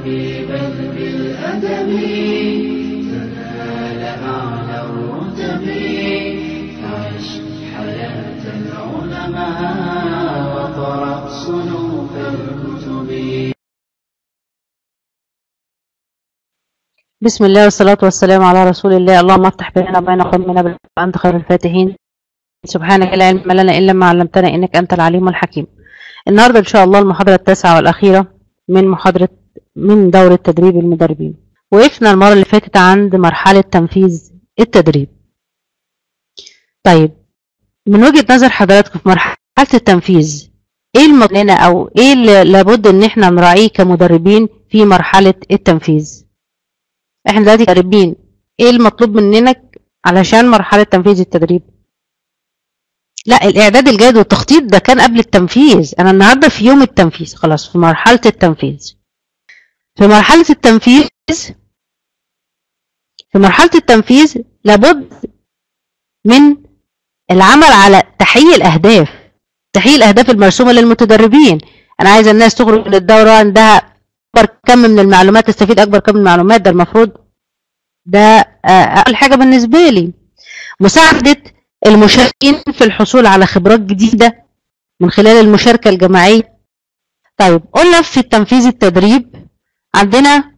طبيبا بالأدب تنال أعلى الرتب فعش حياة العلماء وقرأ صنوف الكتب بسم الله والصلاة والسلام على رسول الله اللهم افتح بيننا وبين قومنا أنت خير الفاتحين سبحانك لا علم لنا إلا ما علمتنا إنك أنت العليم الحكيم النهاردة إن شاء الله المحاضرة التاسعة والأخيرة من محاضرة من دورة تدريب المدربين وقفنا المرة اللي فاتت عند مرحلة تنفيذ التدريب طيب من وجهة نظر حضراتكم في مرحلة التنفيذ ايه المطلوب لنا او ايه اللي لابد ان احنا نراعيه كمدربين في مرحلة التنفيذ احنا دلوقتي مدربين ايه المطلوب مننا علشان مرحلة تنفيذ التدريب لا الاعداد الجيد والتخطيط ده كان قبل التنفيذ انا النهارده في يوم التنفيذ خلاص في مرحله التنفيذ في مرحله التنفيذ في مرحله التنفيذ لابد من العمل على تحقيق الاهداف تحقيق الاهداف المرسومه للمتدربين انا عايزه الناس تخرج من الدوره عندها اكبر كم من المعلومات تستفيد اكبر كم من المعلومات ده المفروض ده اقل حاجه بالنسبه لي مساعده المشاركين في الحصول على خبرات جديدة من خلال المشاركة الجماعية طيب قلنا في تنفيذ التدريب عندنا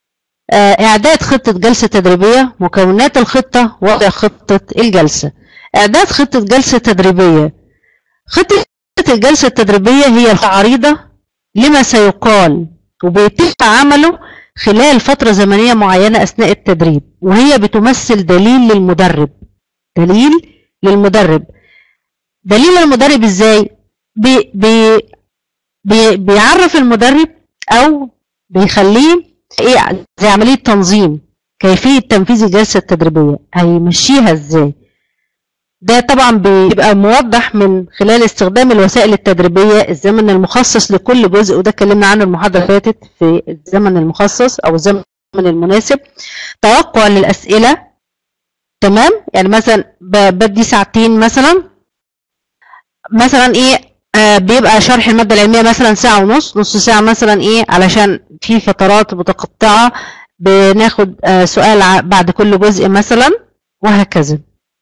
إعداد خطة جلسة تدريبية مكونات الخطة وضع خطة الجلسة إعداد خطة جلسة تدريبية خطة الجلسة التدريبية هي العريضة لما سيقال وبيتم عمله خلال فترة زمنية معينة أثناء التدريب وهي بتمثل دليل للمدرب دليل للمدرب دليل المدرب ازاي بي بي بي بيعرف المدرب او بيخليه ايه زي عمليه تنظيم كيفيه تنفيذ الجلسه التدريبيه هيمشيها ازاي ده طبعا بيبقى موضح من خلال استخدام الوسائل التدريبيه الزمن المخصص لكل جزء وده اتكلمنا عنه المحاضره اللي فاتت في الزمن المخصص او الزمن المناسب توقع للاسئله تمام يعني مثلا بدي ساعتين مثلا مثلا ايه آه بيبقى شرح الماده العلميه مثلا ساعه ونص نص ساعه مثلا ايه علشان في فترات متقطعه بناخد آه سؤال بعد كل جزء مثلا وهكذا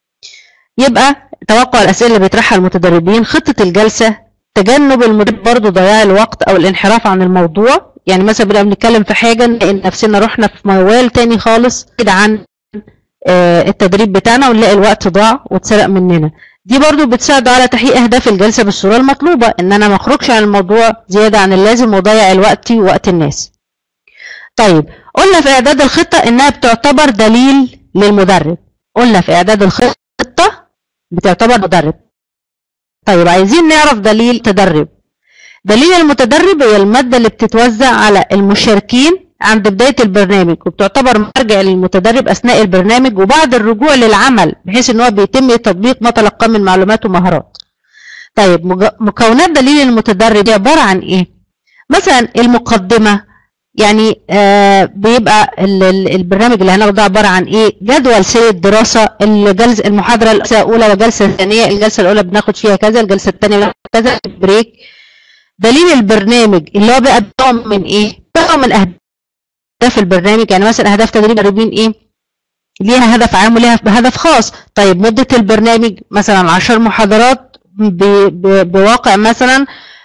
يبقى توقع الاسئله اللي بيطرحها المتدربين خطه الجلسه تجنب المدرب برضه ضياع الوقت او الانحراف عن الموضوع يعني مثلا بنبقى بنتكلم في حاجه نلاقي نفسنا رحنا في موال تاني خالص بعيد عن التدريب بتاعنا ونلاقي الوقت ضاع واتسرق مننا دي برضو بتساعد على تحقيق اهداف الجلسه بالصوره المطلوبه ان انا ما اخرجش عن الموضوع زياده عن اللازم واضيع الوقت ووقت الناس طيب قلنا في اعداد الخطه انها بتعتبر دليل للمدرب قلنا في اعداد الخطه بتعتبر مدرب طيب عايزين نعرف دليل تدرب دليل المتدرب هي الماده اللي بتتوزع على المشاركين عند بداية البرنامج وبتعتبر مرجع للمتدرب أثناء البرنامج وبعد الرجوع للعمل بحيث إن هو بيتم تطبيق ما تلقاه من معلومات ومهارات. طيب مكونات دليل المتدرب دي عبارة عن إيه؟ مثلا المقدمة يعني آه بيبقى البرنامج اللي هناخده عبارة عن إيه؟ جدول سير الدراسة الجلسة المحاضرة الأولى والجلسة الثانية الجلسة الأولى بناخد فيها كذا الجلسة الثانية كذا بريك دليل البرنامج اللي هو بقى من إيه؟ من أهداف اهداف البرنامج يعني مثلا اهداف تدريب المدربين ايه ليها هدف عام وليها هدف خاص طيب مدة البرنامج مثلا 10 محاضرات بواقع مثلا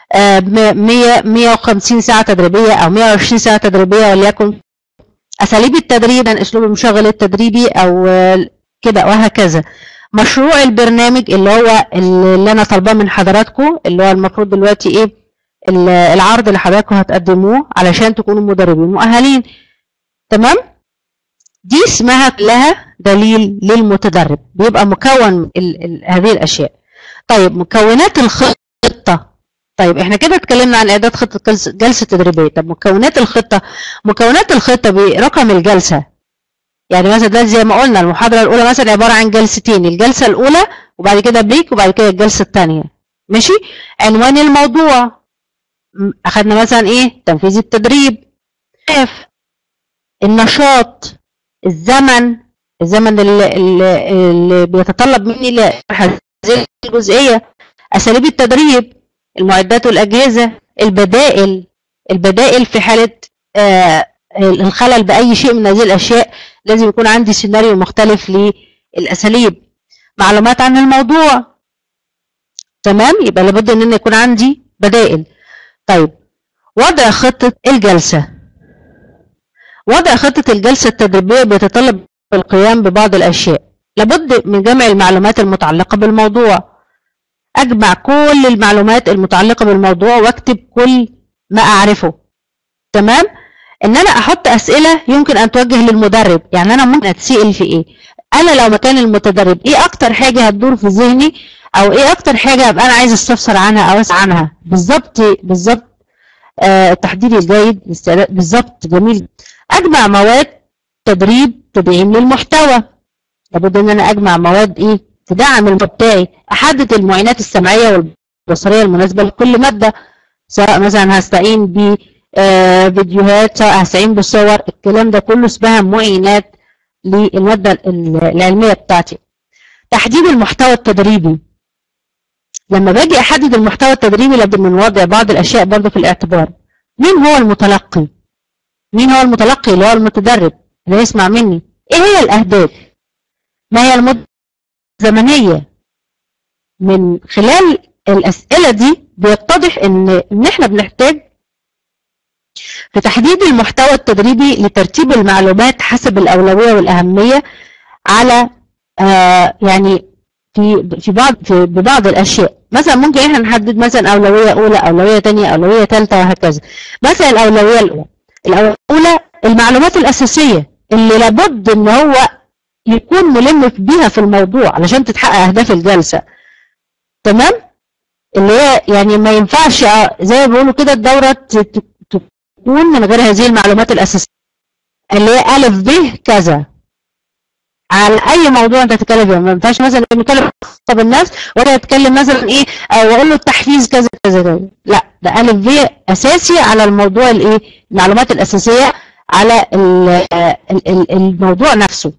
100 150 ساعة تدريبية او 120 ساعة تدريبية وليكن اساليب التدريب اسلوب المشغل التدريبي او كده وهكذا مشروع البرنامج اللي هو اللي انا طالباه من حضراتكم اللي هو المفروض دلوقتي ايه العرض اللي حضراتكم هتقدموه علشان تكونوا مدربين مؤهلين تمام دي اسمها لها دليل للمتدرب بيبقى مكون ال ال هذه الاشياء طيب مكونات الخطه طيب احنا كده اتكلمنا عن اعداد خطه جلسه تدريبيه طب مكونات الخطه مكونات الخطه برقم الجلسه يعني مثلا ده زي ما قلنا المحاضره الاولى مثلا عباره عن جلستين الجلسه الاولى وبعد كده بريك وبعد كده الجلسه الثانيه ماشي عنوان الموضوع اخدنا مثلا ايه تنفيذ التدريب النشاط الزمن الزمن اللي, اللي بيتطلب مني هذه الجزئيه اساليب التدريب المعدات والاجهزه البدائل البدائل في حاله آه الخلل باي شيء من هذه الاشياء لازم يكون عندي سيناريو مختلف للاساليب معلومات عن الموضوع تمام يبقى لابد ان أنا يكون عندي بدائل طيب وضع خطة الجلسة وضع خطة الجلسة التدريبية بيتطلب القيام ببعض الأشياء لابد من جمع المعلومات المتعلقة بالموضوع أجمع كل المعلومات المتعلقة بالموضوع واكتب كل ما أعرفه تمام ان انا احط اسئله يمكن ان توجه للمدرب يعني انا ممكن اتسال في ايه انا لو مكان المتدرب ايه اكتر حاجه هتدور في ذهني او ايه اكتر حاجه ابقى انا عايز استفسر عنها او اسال عنها بالظبط بالظبط آه التحضير الجيد بالظبط جميل اجمع مواد تدريب تدعيم للمحتوى لابد ان انا اجمع مواد ايه تدعم المحتوى بتاعي احدد المعينات السمعيه والبصريه المناسبه لكل ماده سواء مثلا هستعين ب آه فيديوهات سواء هستعين بالصور الكلام ده كله اسمها معينات للماده العلميه بتاعتي تحديد المحتوى التدريبي لما باجي احدد المحتوى التدريبي لابد من وضع بعض الاشياء برضه في الاعتبار مين هو المتلقي مين هو المتلقي اللي هو المتدرب اللي يسمع مني ايه هي الاهداف ما هي المدة الزمنية من خلال الاسئلة دي بيتضح ان ان احنا بنحتاج في تحديد المحتوى التدريبي لترتيب المعلومات حسب الاولوية والاهمية على آه يعني في في بعض في ببعض الاشياء مثلا ممكن احنا نحدد مثلا اولويه اولى اولويه ثانيه اولويه ثالثه وهكذا مثلا الاولويه الاولى الاولى المعلومات الاساسيه اللي لابد ان هو يكون ملم بيها في الموضوع علشان تتحقق اهداف الجلسه تمام اللي هي يعني ما ينفعش زي ما بيقولوا كده الدوره تكون من غير هذه المعلومات الاساسيه اللي هي الف ب كذا على اي موضوع انت تتكلم فيه ما ينفعش مثلا نتكلم طب الناس ولا يتكلم مثلا ايه او اقول له التحفيز كذا كذا كذا لا ده الف ب اساسي على الموضوع الايه المعلومات الاساسيه على الموضوع نفسه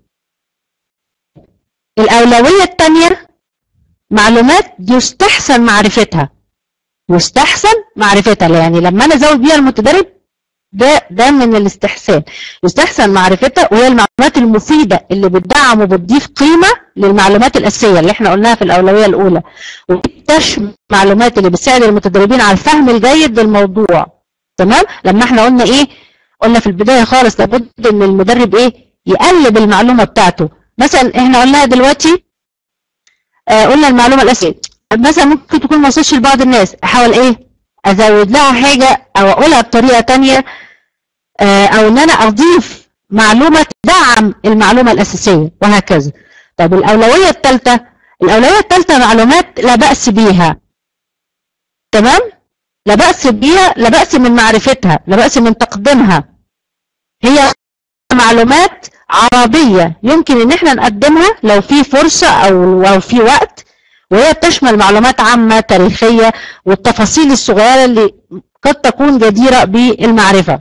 الاولويه الثانيه معلومات يستحسن معرفتها يستحسن معرفتها يعني لما انا ازود بيها المتدرب ده ده من الاستحسان يستحسن معرفتها وهي المعلومات المفيدة اللي بتدعم وبتضيف قيمة للمعلومات الأساسية اللي احنا قلناها في الأولوية الأولى وبتشمل المعلومات اللي بتساعد المتدربين على الفهم الجيد للموضوع تمام لما احنا قلنا ايه قلنا في البداية خالص لابد ان المدرب ايه يقلب المعلومة بتاعته مثلا احنا قلناها دلوقتي آه قلنا المعلومة الأساسية مثلا ممكن تكون ما وصلتش لبعض الناس احاول ايه ازود لها حاجة او اقولها بطريقة تانية او ان انا اضيف معلومة تدعم المعلومة الاساسية وهكذا طب الاولوية الثالثة الاولوية الثالثة معلومات لا بأس بيها تمام لا بأس بيها لا بأس من معرفتها لا بأس من تقديمها هي معلومات عربية يمكن ان احنا نقدمها لو في فرصة او لو في وقت وهي بتشمل معلومات عامة تاريخية والتفاصيل الصغيرة اللي قد تكون جديرة بالمعرفة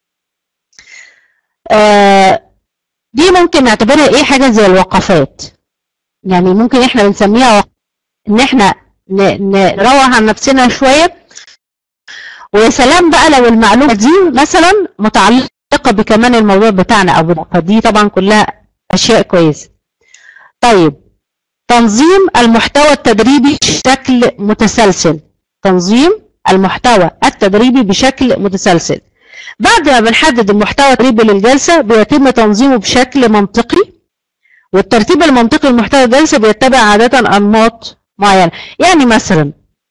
آه دي ممكن نعتبرها ايه حاجة زي الوقفات يعني ممكن احنا بنسميها ان احنا نروح عن نفسنا شوية ويا سلام بقى لو المعلومة دي مثلا متعلقة بكمان الموضوع بتاعنا او بالوقفة دي طبعا كلها اشياء كويسة طيب تنظيم المحتوى التدريبي بشكل متسلسل تنظيم المحتوى التدريبي بشكل متسلسل بعد ما بنحدد المحتوى التدريبي للجلسة بيتم تنظيمه بشكل منطقي والترتيب المنطقي لمحتوى الجلسة بيتبع عادة أنماط معينة يعني مثلا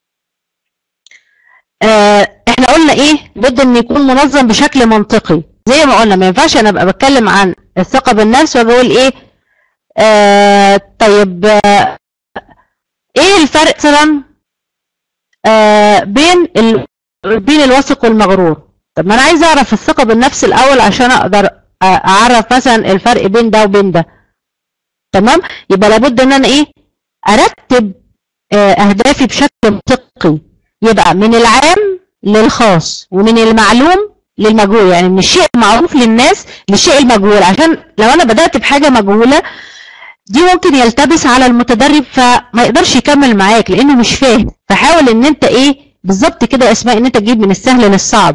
آه احنا قلنا ايه بد ان يكون منظم بشكل منطقي زي ما قلنا ما ينفعش انا ابقى بتكلم عن الثقة بالنفس وبقول ايه آه طيب آه ايه الفرق مثلا آه بين ال... بين الواثق والمغرور طب ما انا عايز اعرف الثقة بالنفس الاول عشان اقدر اعرف مثلا الفرق بين ده وبين ده تمام يبقى لابد ان انا ايه ارتب اهدافي بشكل منطقي يبقى من العام للخاص ومن المعلوم للمجهول يعني من الشيء المعروف للناس للشيء المجهول عشان لو انا بدأت بحاجة مجهولة دي ممكن يلتبس على المتدرب فما يقدرش يكمل معاك لانه مش فاهم فحاول ان انت ايه بالظبط كده اسماء ان انت تجيب من السهل للصعب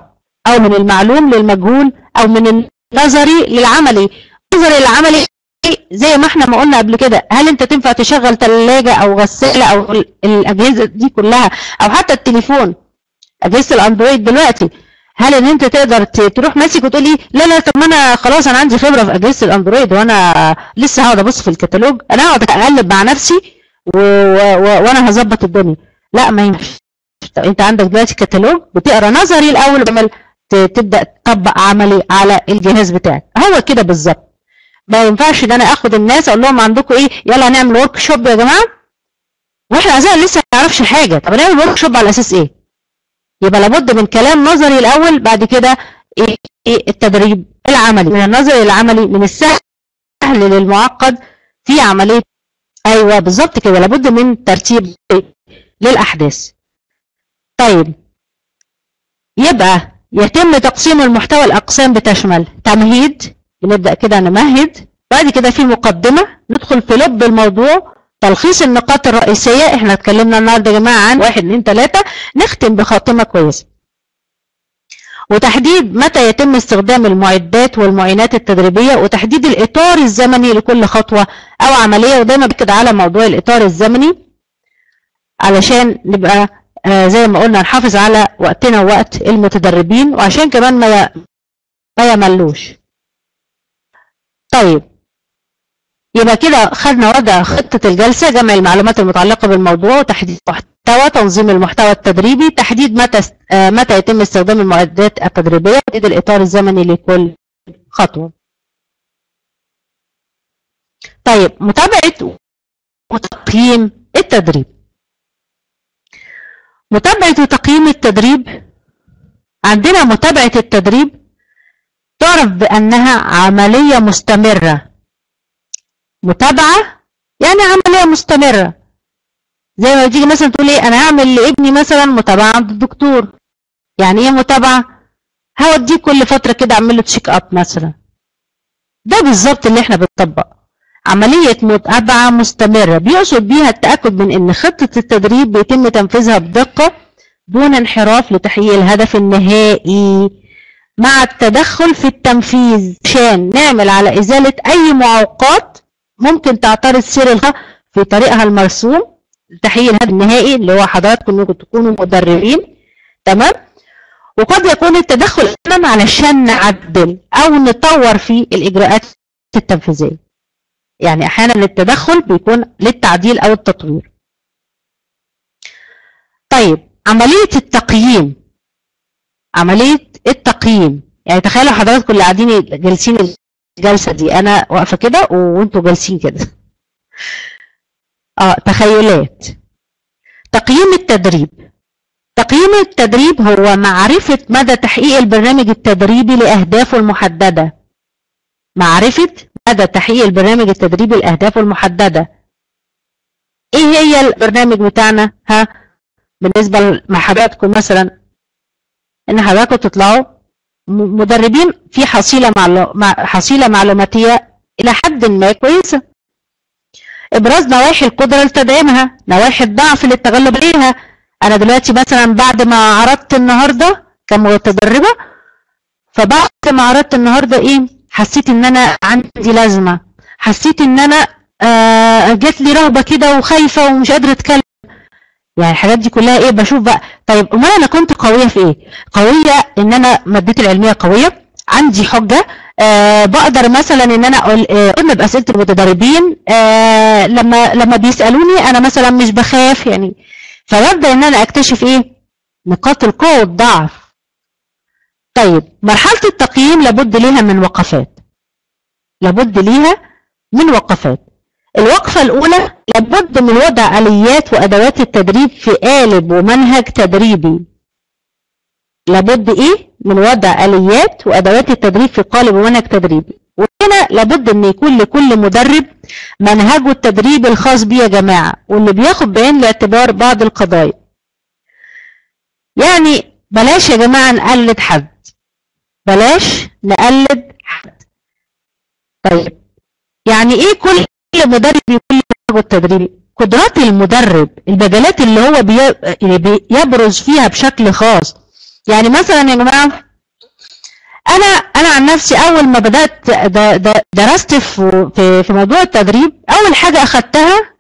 او من المعلوم للمجهول او من النظري للعملي النظري للعملي زي ما احنا ما قلنا قبل كده هل انت تنفع تشغل ثلاجه او غساله او ال- الاجهزه دي كلها او حتى التليفون اجهزه الاندرويد دلوقتي هل ان انت تقدر ت- تروح ماسك وتقول لي لا لا طب ما انا خلاص انا عندي خبره في اجهزه الاندرويد وانا لسه هقعد ابص في الكتالوج انا هقعد اقلب مع نفسي و... و... و... وانا هظبط الدنيا لا ما ينفعش طب انت عندك دلوقتي كتالوج بتقرا نظري الاول وبعمل ت- تبدا تطبق عملي على الجهاز بتاعك هو كده بالظبط ما ينفعش ان انا اخد الناس اقول لهم عندكم ايه يلا هنعمل ورك شوب يا جماعه واحنا اساسا لسه ما نعرفش حاجه طب نعمل ورك شوب على اساس ايه يبقى لابد من كلام نظري الاول بعد كده ايه إيه التدريب العملي من النظري للعملي من السهل للمعقد في عمليه ايوه بالظبط كده لابد من ترتيب للاحداث طيب يبقى يتم تقسيم المحتوى الاقسام بتشمل تمهيد بنبدا كده نمهد بعد كده في مقدمه ندخل في لب الموضوع تلخيص النقاط الرئيسيه احنا اتكلمنا النهارده يا جماعه عن واحد اتنين تلاته نختم بخاتمه كويسه وتحديد متى يتم استخدام المعدات والمعينات التدريبيه وتحديد الاطار الزمني لكل خطوه او عمليه ودايما بكده على موضوع الاطار الزمني علشان نبقى آه زي ما قلنا نحافظ على وقتنا ووقت المتدربين وعشان كمان ما ي- ما يملوش طيب يبقى كده خدنا وضع خطة الجلسة جمع المعلومات المتعلقة بالموضوع وتحديد محتوى تنظيم المحتوى التدريبي تحديد متى است- آه، متى يتم استخدام المعدات التدريبية تحديد الإطار الزمني لكل خطوة طيب متابعة وتقييم التدريب متابعة وتقييم التدريب عندنا متابعة التدريب تعرف بأنها عملية مستمرة متابعة يعني عملية مستمرة زي ما تيجي مثلا تقول ايه انا هعمل لابني مثلا متابعة عند الدكتور يعني ايه متابعة هوديه كل فترة كده اعمل له تشيك اب مثلا ده بالظبط اللي احنا بنطبق عملية متابعة مستمرة بيقصد بيها التأكد من ان خطة التدريب بيتم تنفيذها بدقة دون انحراف لتحقيق الهدف النهائي مع التدخل في التنفيذ عشان نعمل على إزالة أي معوقات ممكن تعترض سير الخطة في طريقها المرسوم لتحقيق الهدف النهائي اللي هو حضراتكم انكم تكونوا مدربين تمام وقد يكون التدخل أمام علشان نعدل أو نطور في الإجراءات التنفيذية يعني أحيانا التدخل بيكون للتعديل أو التطوير طيب عملية التقييم عملية التقييم يعني تخيلوا حضراتكم اللي قاعدين جالسين الجلسة دي أنا واقفة كده وأنتوا جالسين كده اه تخيلات تقييم التدريب تقييم التدريب هو معرفة مدى تحقيق البرنامج التدريبي لأهدافه المحددة معرفة مدى تحقيق البرنامج التدريبي لأهدافه المحددة ايه هي البرنامج بتاعنا ها بالنسبة لحضراتكم مثلا ان حضراتكم تطلعوا م- مدربين في حصيلة معلو... مع... حصيلة معلوماتية إلى حد ما كويسة إبراز نواحي القدرة لتدعيمها نواحي الضعف للتغلب عليها أنا دلوقتي مثلا بعد ما عرضت النهاردة كمتدربة فبعد ما عرضت النهاردة إيه حسيت إن أنا عندي لازمة حسيت إن أنا آه جات لي رهبة كده وخايفة ومش قادرة أتكلم يعني الحاجات دي كلها ايه بشوف بقى طيب امال انا كنت قويه في ايه قويه ان انا مادتي العلميه قويه عندي حجه آه بقدر مثلا ان انا اقول آه قلنا باسئله المتدربين آه لما لما بيسالوني انا مثلا مش بخاف يعني فببدا ان انا اكتشف ايه نقاط القوه والضعف طيب مرحله التقييم لابد ليها من وقفات لابد ليها من وقفات الوقفة الأولى لابد من وضع آليات وأدوات التدريب في قالب ومنهج تدريبي لابد إيه من وضع آليات وأدوات التدريب في قالب ومنهج تدريبي وهنا لابد أن يكون لكل مدرب منهجه التدريبي الخاص بيه يا جماعة واللي بياخد بعين الاعتبار بعض القضايا يعني بلاش يا جماعة نقلد حد بلاش نقلد حد طيب يعني ايه كل مدرب يكون له التدريبي قدرات المدرب المجالات اللي هو بي... بيبرز فيها بشكل خاص يعني مثلا يا جماعه انا انا عن نفسي اول ما بدات د- د- درست في في في موضوع التدريب اول حاجه اخدتها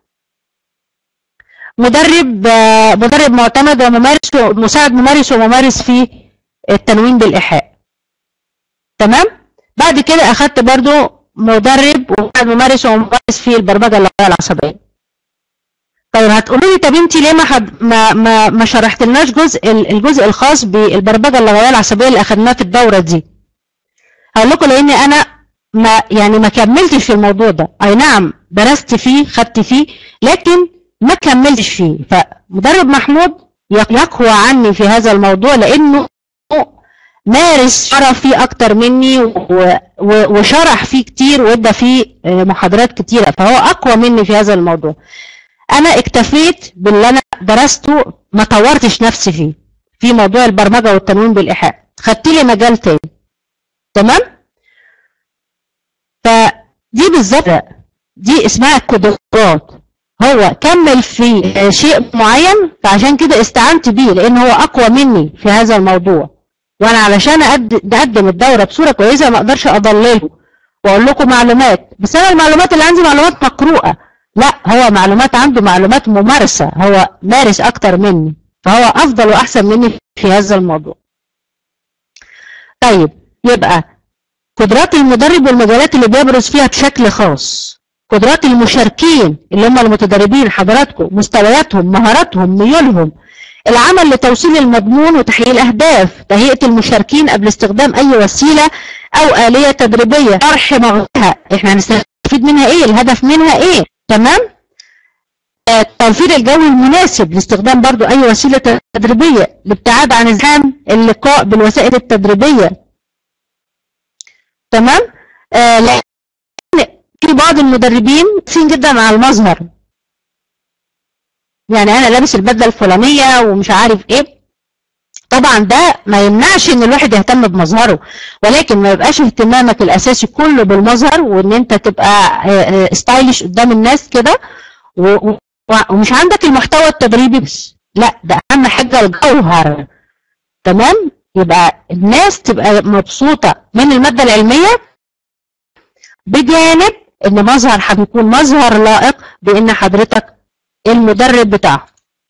مدرب آه، مدرب معتمد وممارس مساعد ممارس وممارس في التنوين بالايحاء تمام بعد كده اخدت برضو مدرب ومساعد ممارس وممارس في البرمجه اللغويه العصبيه طيب هتقولوا لي طب انت ليه ما حد ما ما, ما شرحتلناش جزء ال- الجزء الخاص بالبرمجه اللغويه العصبيه اللي اخدناه في الدوره دي هقول لكم لان انا ما يعني ما كملتش في الموضوع ده اي نعم درست فيه خدت فيه لكن ما كملتش فيه فمدرب محمود يقوى عني في هذا الموضوع لانه مارس شرف فيه اكتر مني و- و- وشرح فيه كتير وادى فيه آه، محاضرات كتيره فهو اقوى مني في هذا الموضوع انا اكتفيت باللي انا درسته ما طورتش نفسي فيه في موضوع البرمجه والتنوين بالايحاء خدت لي مجال تاني تمام فدي بالظبط دي اسمها القدرات هو كمل في آه، شيء معين فعشان كده استعنت بيه لان هو اقوى مني في هذا الموضوع وانا علشان أقد- اقدم الدوره بصوره كويسه ما اقدرش اضلله واقول لكم معلومات بس انا المعلومات اللي عندي معلومات مقروءه لا هو معلومات عنده معلومات ممارسه هو مارس اكتر مني فهو افضل واحسن مني في هذا الموضوع طيب يبقى قدرات المدرب والمجالات اللي بيبرز فيها بشكل خاص قدرات المشاركين اللي هم المتدربين حضراتكم مستوياتهم مهاراتهم ميولهم العمل لتوصيل المضمون وتحقيق الأهداف تهيئة المشاركين قبل استخدام أي وسيلة أو آلية تدريبية شرح مغزاها إحنا هنستفيد منها إيه الهدف منها إيه تمام آه، توفير الجو المناسب لاستخدام برضو أي وسيلة تدريبية الابتعاد عن ازدحام اللقاء بالوسائل التدريبية تمام آه لأن في بعض المدربين سين جدا على المظهر يعني انا لابس البدله الفلانيه ومش عارف ايه طبعا ده ما يمنعش ان الواحد يهتم بمظهره ولكن ما يبقاش اهتمامك الاساسي كله بالمظهر وان انت تبقى ستايلش قدام الناس كده و- و- ومش عندك المحتوى التدريبي بس لا ده اهم حاجه الجوهر تمام يبقى الناس تبقى مبسوطه من الماده العلميه بجانب ان مظهر هيكون مظهر لائق بان حضرتك المدرب بتاعه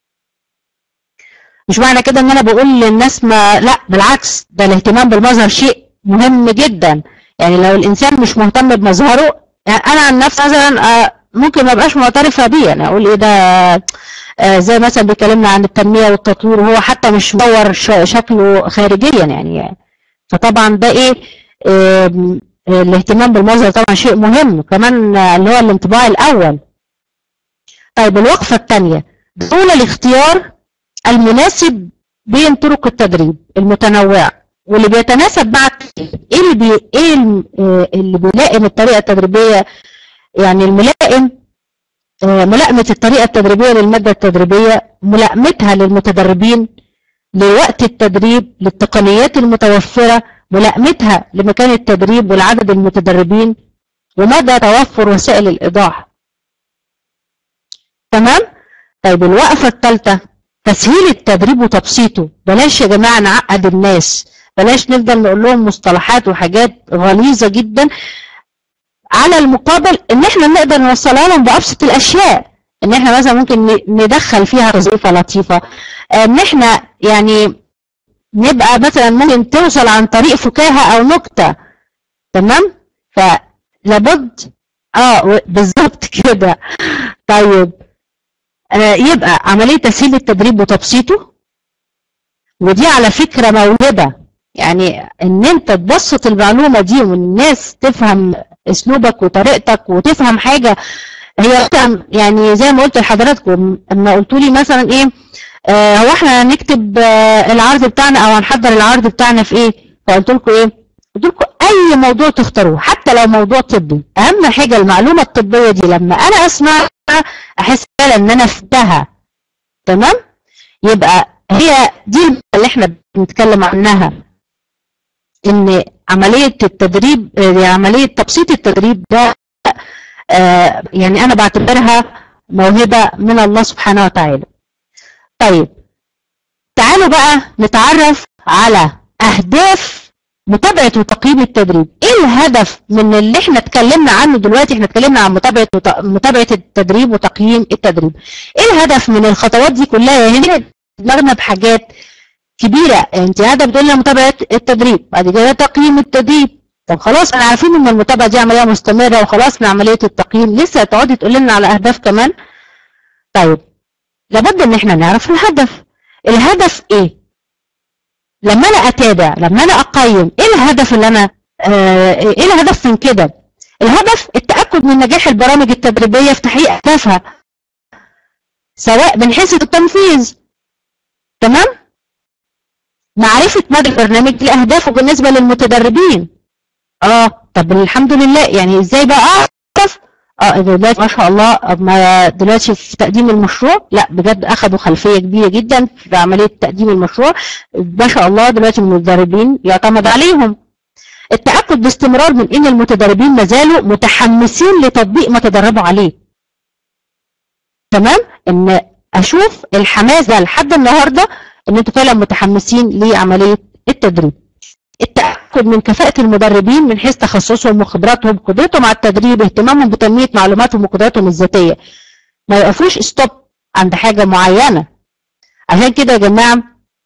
مش معنى كده ان انا بقول للناس ما لا بالعكس ده الاهتمام بالمظهر شيء مهم جدا يعني لو الانسان مش مهتم بمظهره يعني انا عن نفسي مثلا آه، ممكن ما ابقاش معترفه بيه يعني اقول ايه ده آه، زي مثلا بيكلمنا عن التنميه والتطوير وهو حتى مش مطور ش- شكله خارجيا يعني فطبعا ده ايه آم، آه، الاهتمام بالمظهر طبعا شيء مهم كمان آه، اللي هو الانطباع الاول طيب الوقفه الثانيه دون الاختيار المناسب بين طرق التدريب المتنوعه واللي بيتناسب مع التدريب. ايه اللي بي... ايه الم- آه، اللي بيلائم الطريقه التدريبيه يعني الملائم آه، ملائمه الطريقه التدريبيه للماده التدريبيه ملائمتها للمتدربين لوقت التدريب للتقنيات المتوفره ملائمتها لمكان التدريب والعدد المتدربين ومدى توفر وسائل الايضاح تمام طيب الوقفه الثالثه تسهيل التدريب وتبسيطه بلاش يا جماعه نعقد الناس بلاش نفضل نقول لهم مصطلحات وحاجات غليظه جدا على المقابل ان احنا نقدر نوصلها لهم بابسط الاشياء ان احنا مثلا ممكن ن- ندخل فيها وظيفه لطيفه ان احنا يعني نبقى مثلا ممكن توصل عن طريق فكاهه او نكته تمام فلابد اه و- بالظبط كده طيب آه يبقى عمليه تسهيل التدريب وتبسيطه ودي على فكره موهبه يعني ان انت تبسط المعلومه دي والناس تفهم اسلوبك وطريقتك وتفهم حاجه هي يعني زي ما قلت لحضراتكم اما قلتوا لي مثلا ايه آه هو احنا هنكتب آه العرض بتاعنا او هنحضر العرض بتاعنا في ايه فقلت لكم ايه قلت لكم اي موضوع تختاروه حتى لو موضوع طبي اهم حاجه المعلومه الطبيه دي لما انا اسمعها احس فعلا ان انا فهمتها تمام يبقى هي دي اللي احنا بنتكلم عنها ان عمليه التدريب آه، عمليه تبسيط التدريب ده آه، يعني انا بعتبرها موهبه من الله سبحانه وتعالى طيب تعالوا بقى نتعرف على اهداف متابعة وتقييم التدريب ايه الهدف من اللي احنا اتكلمنا عنه دلوقتي احنا اتكلمنا عن متابعة وت- متابعة التدريب وتقييم التدريب ايه الهدف من الخطوات دي كلها هنا دماغنا بحاجات كبيرة انت قاعدة بتقول لنا متابعة التدريب بعد كده تقييم التدريب طب خلاص احنا عارفين ان المتابعة دي عملية مستمرة وخلاص من عملية التقييم لسه تقعدي تقول لنا على اهداف كمان طيب لابد ان احنا نعرف الهدف الهدف ايه لما انا اتابع لما انا اقيم ايه الهدف اللي انا آه ايه الهدف من كده الهدف التاكد من نجاح البرامج التدريبيه في تحقيق اهدافها سواء من حيث التنفيذ تمام معرفه مدى البرنامج لاهدافه بالنسبه للمتدربين اه طب الحمد لله يعني ازاي بقى اعرف اه دلوقتي ما شاء الله ما دلوقتي في تقديم المشروع لا بجد اخذوا خلفيه كبيره جدا في عمليه تقديم المشروع ما شاء الله دلوقتي المتدربين يعتمد عليهم التاكد باستمرار من ان المتدربين ما زالوا متحمسين لتطبيق ما تدربوا عليه تمام ان اشوف الحماس ده لحد النهارده ان انتوا فعلا متحمسين لعمليه التدريب التأكد من كفاءة المدربين من حيث تخصصهم وخبراتهم قدرتهم على التدريب اهتمامهم بتنمية معلوماتهم وقدراتهم الذاتية ما يقفوش ستوب عند حاجة معينة عشان كده يا جماعة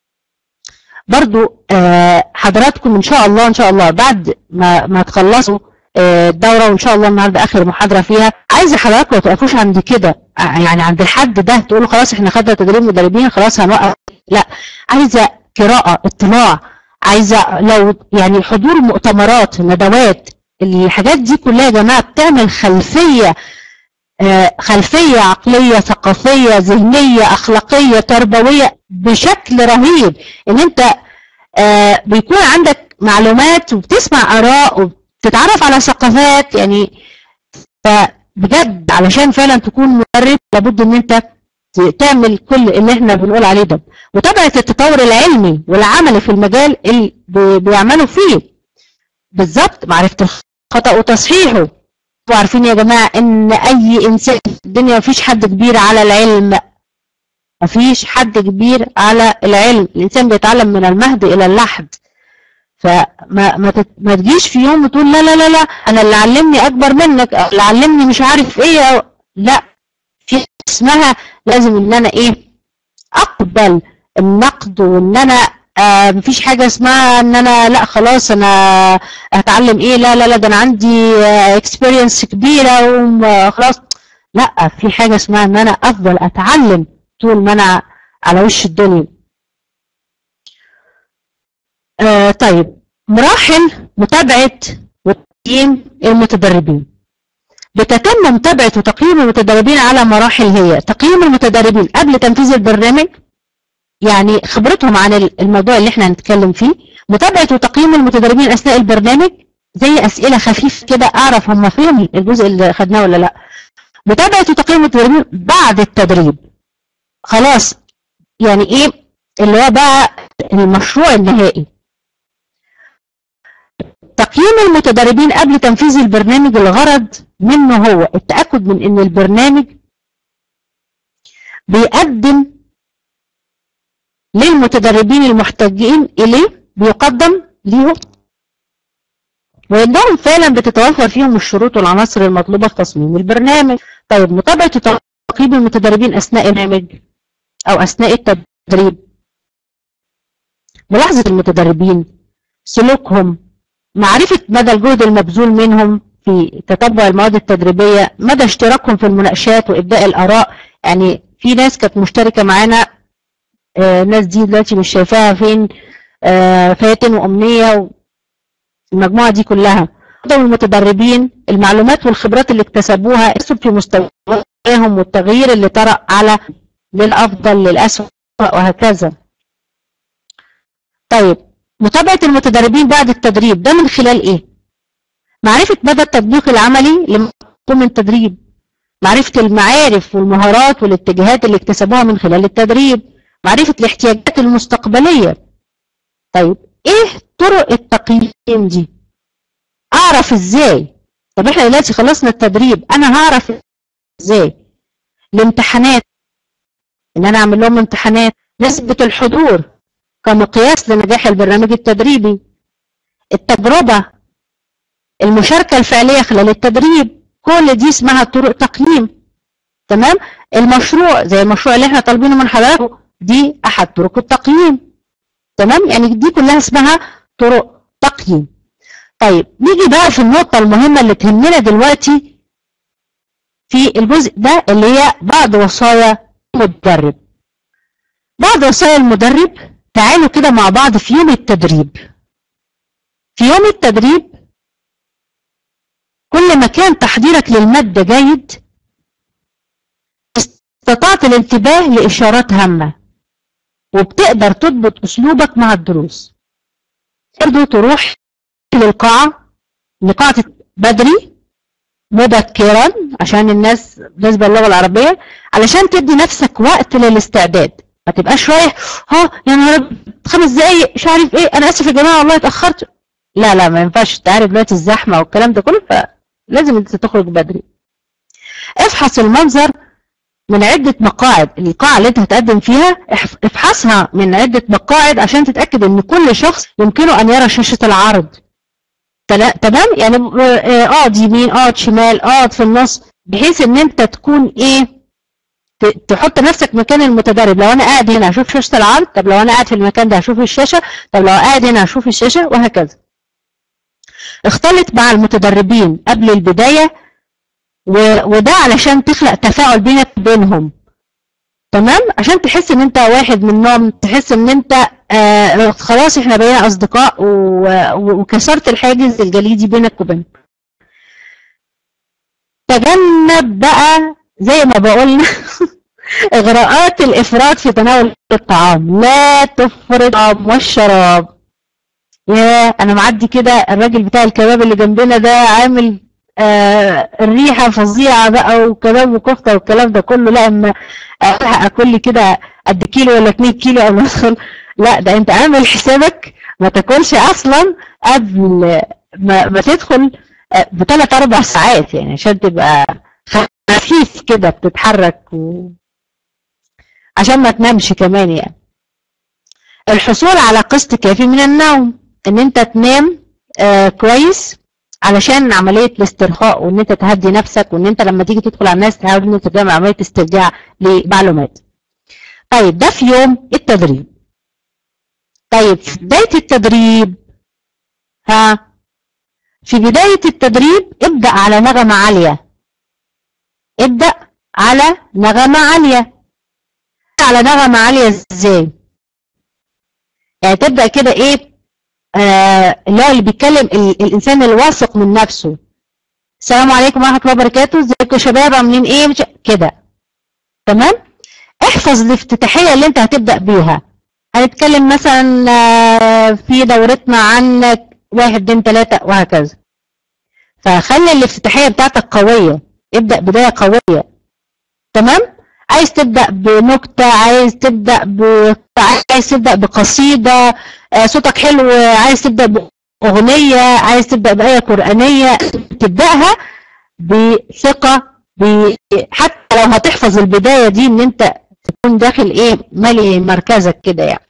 برضو آه حضراتكم ان شاء الله ان شاء الله بعد ما ما تخلصوا آه الدورة وان شاء الله النهاردة اخر محاضرة فيها عايزة حضراتكم ما تقفوش عند كده آه يعني عند الحد ده تقولوا خلاص احنا خدنا تدريب مدربين خلاص هنوقف لا عايزة قراءة اطلاع عايزه لو يعني حضور مؤتمرات ندوات الحاجات دي كلها يا جماعه بتعمل خلفيه آه، خلفيه عقليه ثقافيه ذهنيه اخلاقيه تربويه بشكل رهيب ان انت آه، بيكون عندك معلومات وبتسمع اراء وبتتعرف على ثقافات يعني فبجد علشان فعلا تكون مدرب لابد ان انت تعمل كل اللي احنا بنقول عليه ده متابعة التطور العلمي والعملي في المجال اللي بي- بيعملوا فيه بالظبط معرفة الخطأ وتصحيحه وعارفين يا جماعة ان اي انسان في الدنيا مفيش حد كبير على العلم مفيش حد كبير على العلم الانسان بيتعلم من المهد الى اللحد فما ما تت- ما تجيش في يوم وتقول لا لا لا لا انا اللي علمني اكبر منك أو اللي علمني مش عارف ايه أو لا في اسمها لازم ان انا ايه اقبل النقد وان انا آه مفيش حاجه اسمها ان انا لا خلاص انا هتعلم ايه لا لا لا ده انا عندي اكسبيرينس كبيره وخلاص لا في حاجه اسمها ان انا افضل اتعلم طول ما انا على وش الدنيا آه طيب مراحل متابعه وتقييم المتدربين بتتم متابعة وتقييم المتدربين على مراحل هي تقييم المتدربين قبل تنفيذ البرنامج يعني خبرتهم عن الموضوع اللي احنا هنتكلم فيه متابعة وتقييم المتدربين أثناء البرنامج زي أسئلة خفيف كده أعرف هم فهم الجزء اللي خدناه ولا لا متابعة وتقييم المتدربين بعد التدريب خلاص يعني ايه اللي هو بقى المشروع النهائي تقييم المتدربين قبل تنفيذ البرنامج الغرض منه هو التأكد من ان البرنامج بيقدم للمتدربين المحتاجين اليه بيقدم ليهم وانهم فعلا بتتوفر فيهم الشروط والعناصر المطلوبة في تصميم البرنامج طيب متابعة وتقييم المتدربين اثناء البرنامج او اثناء التدريب ملاحظة المتدربين سلوكهم معرفة مدى الجهد المبذول منهم في تتبع المواد التدريبية مدى اشتراكهم في المناقشات وإبداء الآراء يعني في ناس كانت مشتركة معانا آه الناس دي دلوقتي مش شايفاها فين آه فاتن وأمنية المجموعة دي كلها المتدربين المعلومات والخبرات اللي اكتسبوها في مستواهم والتغيير اللي طرأ على للأفضل للأسوأ وهكذا طيب متابعة المتدربين بعد التدريب ده من خلال ايه معرفة مدى التطبيق العملي لمفهوم التدريب معرفة المعارف والمهارات والاتجاهات اللي اكتسبوها من خلال التدريب معرفة الاحتياجات المستقبلية طيب ايه طرق التقييم دي اعرف ازاي طب احنا دلوقتي خلصنا التدريب انا هعرف ازاي الامتحانات ان انا اعمل لهم امتحانات نسبة الحضور كمقياس لنجاح البرنامج التدريبي التجربة المشاركة الفعلية خلال التدريب كل دي اسمها طرق تقييم تمام المشروع زي المشروع اللي احنا طالبينه من حضراتكم دي احد طرق التقييم تمام يعني دي كلها اسمها طرق تقييم طيب نيجي بقى في النقطة المهمة اللي تهمنا دلوقتي في الجزء ده اللي هي بعض وصايا المدرب بعض وصايا المدرب تعالوا كده مع بعض في يوم التدريب في يوم التدريب كل ما كان تحضيرك للمادة جيد استطعت الانتباه لإشارات هامة وبتقدر تضبط أسلوبك مع الدروس برضو تروح للقاعة لقاعة بدري مبكرا عشان الناس بالنسبة للغة العربية علشان تدي نفسك وقت للاستعداد ما تبقاش رايح ها يا نهار خمس دقايق مش عارف ايه انا اسف يا جماعه والله اتاخرت لا لا ما ينفعش انت عارف دلوقتي الزحمه والكلام ده كله فلازم انت تخرج بدري افحص المنظر من عدة مقاعد القاعة اللي انت هتقدم فيها افحصها من عدة مقاعد عشان تتأكد ان كل شخص يمكنه ان يرى شاشة العرض تمام يعني اقعد يمين اقعد شمال اقعد في النص بحيث ان انت تكون ايه تحط نفسك مكان المتدرب لو انا قاعد هنا هشوف شاشة العرض طب لو انا قاعد في المكان ده هشوف الشاشة طب لو قاعد هنا هشوف الشاشة وهكذا اختلط مع المتدربين قبل البداية وده علشان تخلق تفاعل بينك وبينهم تمام عشان تحس ان انت واحد منهم تحس ان انت آه خلاص احنا بقينا اصدقاء وكسرت الحاجز الجليدي بينك وبينهم تجنب بقى زي ما بقولنا اغراءات الافراط في تناول الطعام لا تفرط الطعام والشراب يا انا معدي كده الراجل بتاع الكباب اللي جنبنا ده عامل آه الريحة فظيعة بقى وكباب وكفتة والكلام ده كله لا اما اكل لي كده قد كيلو ولا 2 كيلو قبل ما ادخل لا ده انت عامل حسابك ما تاكلش اصلا قبل ما, ما تدخل بثلاث اربع ساعات يعني عشان تبقى خفيف كده بتتحرك و... عشان ما تنامش كمان يعني الحصول على قسط كافي من النوم ان انت تنام آه كويس علشان عملية الاسترخاء وان انت تهدي نفسك وان انت لما تيجي تدخل على الناس تحاول ان انت تعمل عملية استرجاع لمعلومات طيب ده في يوم التدريب طيب في بداية التدريب ها في بداية التدريب ابدأ على نغمة عالية ابدأ على نغمة عالية على نغمة عالية ازاي يعني تبدأ كده ايه آه اللي هو اللي بيتكلم الانسان الواثق من نفسه السلام عليكم ورحمة الله وبركاته ازيكم يا شباب عاملين ايه مش كده تمام احفظ الافتتاحية اللي انت هتبدأ بيها هنتكلم مثلا آه في دورتنا عن واحد اتنين تلاتة وهكذا فخلي الافتتاحية بتاعتك قوية ابدأ بداية قوية تمام عايز تبدأ بنكتة عايز تبدأ ب... عايز تبدأ بقصيدة صوتك حلو عايز تبدأ بأغنية عايز تبدأ بآية قرآنية تبدأها بثقة ب... حتى لو هتحفظ البداية دي ان انت تكون داخل ايه مالي مركزك كده يعني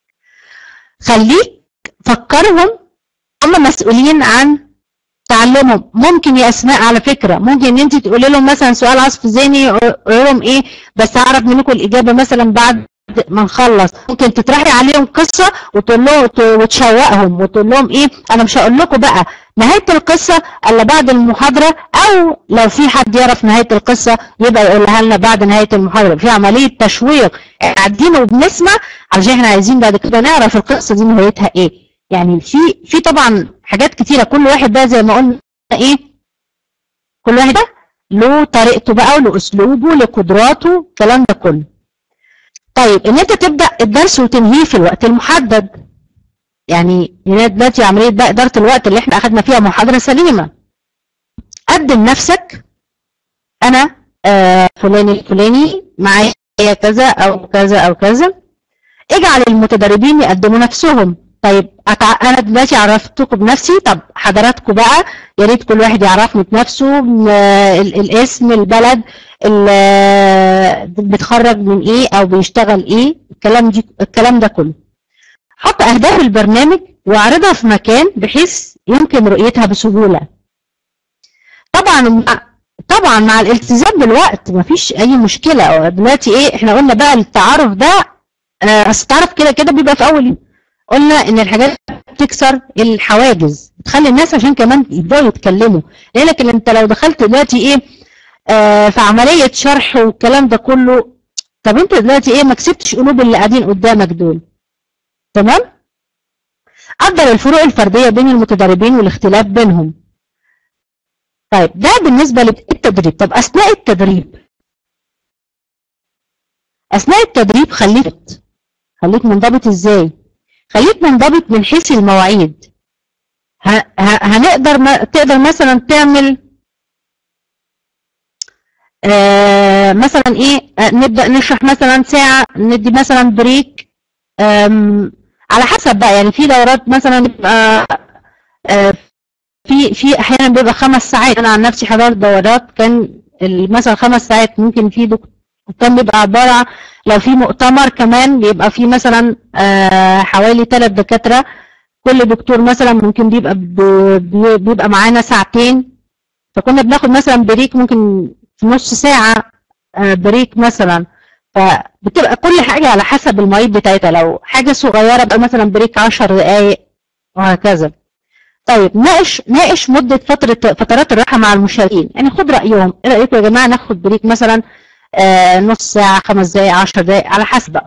خليك فكرهم هم مسؤولين عن تعلمهم ممكن يا اسماء على فكره ممكن ان انت تقولي لهم مثلا سؤال عصف ذهني لهم ايه بس هعرف منكم الاجابه مثلا بعد ما نخلص ممكن تطرحي عليهم قصه وتقول لهم وتشوقهم وتقول لهم ايه انا مش هقول لكم بقى نهايه القصه الا بعد المحاضره او لو في حد يعرف نهايه القصه يبقى يقولها لنا بعد نهايه المحاضره في عمليه تشويق قاعدين وبنسمع علشان احنا عايزين بعد كده نعرف القصه دي نهايتها ايه يعني في في طبعا حاجات كتيرة كل واحد بقى زي ما قلنا ايه كل واحد له طريقته بقى وله اسلوبه لقدراته الكلام ده كله طيب ان انت تبدا الدرس وتنهيه في الوقت المحدد يعني دلوقتي عمليه بقى اداره الوقت اللي احنا اخذنا فيها محاضره سليمه قدم نفسك انا آه فلان الفلاني معايا كذا او كذا او كذا اجعل المتدربين يقدموا نفسهم طيب انا دلوقتي عرفتكم بنفسي طب حضراتكم بقى يا ريت كل واحد يعرفني بنفسه الاسم البلد بيتخرج من ايه او بيشتغل ايه الكلام دي الكلام ده كله حط اهداف البرنامج واعرضها في مكان بحيث يمكن رؤيتها بسهوله طبعا طبعا مع الالتزام بالوقت مفيش اي مشكله دلوقتي ايه احنا قلنا بقى التعارف ده آه، اصل التعارف كده كده بيبقى في اول يوم. قلنا ان الحاجات بتكسر الحواجز بتخلي الناس عشان كمان يبداوا يتكلموا لكن انت لو دخلت دلوقتي ايه آه في عمليه شرح والكلام ده كله طب انت دلوقتي ايه ما كسبتش قلوب اللي قاعدين قدامك دول تمام قدر الفروق الفرديه بين المتدربين والاختلاف بينهم طيب ده بالنسبه للتدريب طب اثناء التدريب اثناء التدريب خليك خليك منضبط ازاي خليك منضبط من حيث المواعيد ه- ه- هنقدر ما تقدر مثلا تعمل آه مثلا ايه آه نبدا نشرح مثلا ساعه ندي مثلا بريك آم، على حسب بقى يعني في دورات مثلا بيبقى آه في في احيانا بيبقى خمس ساعات انا عن نفسي حضرت دورات كان ال- مثلا خمس ساعات ممكن في دكتور كان بيبقى عباره عن- لو في مؤتمر كمان بيبقى في مثلا آه، حوالي ثلاث دكاتره كل دكتور مثلا ممكن بيبقى ب- بي- بيبقى معانا ساعتين فكنا بناخد مثلا بريك ممكن في نص ساعه آه، بريك مثلا فبتبقى كل حاجه على حسب المواعيد بتاعتها لو حاجه صغيره بقى مثلا بريك 10 دقائق وهكذا طيب ناقش ناقش مده فتره فترات الراحه مع المشاركين يعني خد رايهم ايه رايكم يا جماعه ناخد بريك مثلا آه نص ساعه خمس دقائق 10 دقائق على حسب بقى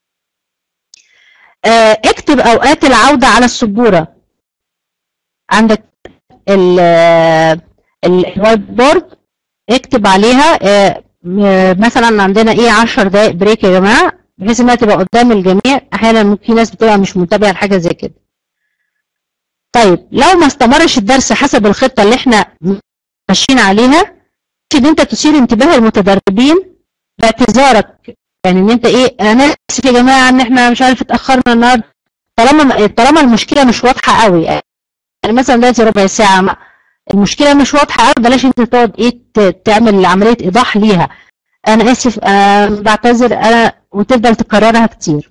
آه اكتب اوقات العوده على السبوره عندك ال الوايت بورد اكتب عليها آه م- مثلا عندنا ايه 10 دقائق بريك يا جماعه بحيث انها تبقى قدام الجميع احيانا ممكن في ناس بتبقى مش منتبهه لحاجه زي كده طيب لو ما استمرش الدرس حسب الخطه اللي احنا ماشيين عليها ان انت تثير انتباه المتدربين باعتذارك يعني ان انت ايه انا اسف يا جماعه ان احنا مش عارف اتاخرنا النهارده طالما طالما المشكله مش واضحه قوي يعني مثلا دلوقتي ربع ساعه ما المشكله مش واضحه قوي بلاش انت تقعد ايه ت- تعمل عمليه ايضاح ليها انا اسف آه بعتذر انا وتفضل تكررها كتير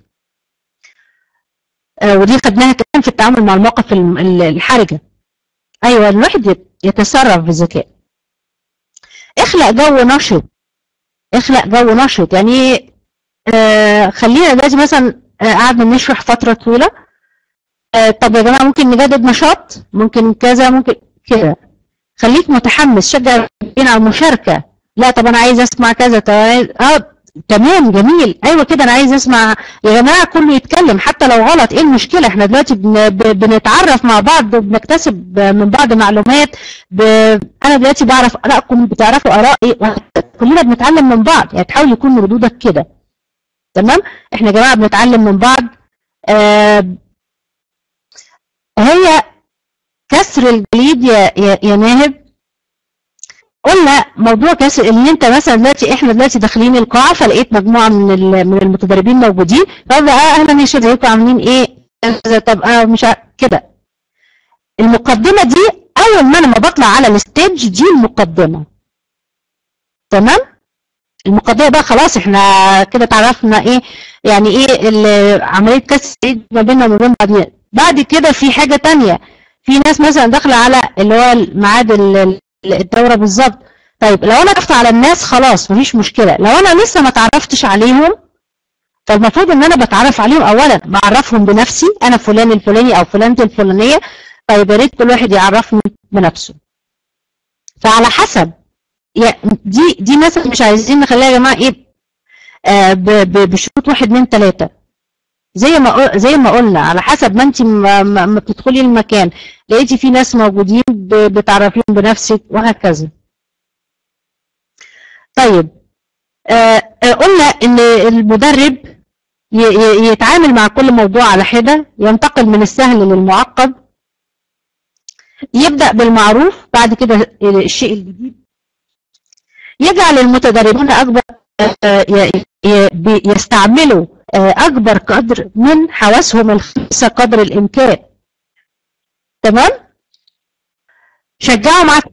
آه ودي خدناها كمان في التعامل مع المواقف الم- ال- الحرجه ايوه الواحد يت- يتصرف بذكاء اخلق جو نشط اخلق جو نشط يعني إيه؟ آه خلينا دلوقتي مثلا آه قعدنا نشرح فتره طويله آه طب يا جماعه ممكن نجدد نشاط ممكن كذا ممكن كده خليك متحمس شجع اللاعبين على المشاركه لا طب انا عايز اسمع كذا طب أنا عايز- اه تمام جميل ايوه كده انا عايز اسمع يا جماعه كله يتكلم حتى لو غلط ايه المشكله احنا دلوقتي بن... ب- بنتعرف مع بعض وبنكتسب من بعض معلومات ب... انا دلوقتي بعرف ارائكم بتعرفوا ارائي كلنا بنتعلم من بعض يعني تحاول يكون ردودك كده تمام احنا يا جماعه بنتعلم من بعض آه هي كسر الجليد يا يا, يا ناهب قلنا موضوع كسر ان انت مثلا دلوقتي احنا دلوقتي داخلين القاعه فلقيت مجموعه من ال- من المتدربين موجودين فبقى آه اهلا يا شباب ازيكم عاملين ايه كذا، طب اه مش عارف- كده المقدمه دي اول ما انا ما بطلع على الستيج دي المقدمه تمام المقدمه بقى خلاص احنا كده تعرفنا ايه يعني ايه ال- عمليه كسر الجليد ما بيننا وما بين بعضنا بعد كده في حاجه تانية في ناس مثلا داخله على اللي هو ميعاد ال- ال- الدوره بالظبط طيب لو انا اتعرفت على الناس خلاص مفيش مشكله لو انا لسه ما اتعرفتش عليهم فالمفروض ان انا بتعرف عليهم اولا بعرفهم بنفسي انا فلان الفلاني او فلانة الفلانيه طيب يا ريت كل واحد يعرفني بنفسه فعلى حسب يا- دي دي مثلا مش عايزين نخليها يا جماعه ايه آه ب- ب- بشروط واحد اتنين تلاته زي ما قل- زي ما قلنا على حسب ما انت ما ما- ما بتدخلي المكان لقيتي في ناس موجودين ب- بتعرفيهم بنفسك وهكذا طيب آه آه، قلنا ان المدرب ي- ي- يتعامل مع كل موضوع على حده ينتقل من السهل للمعقد يبدأ بالمعروف بعد كده الشيء الجديد يجعل المتدربون أكبر آه، ي- ي- بي- يستعملوا آه، أكبر قدر من حواسهم الخمسة قدر الإمكان تمام شجعوا مع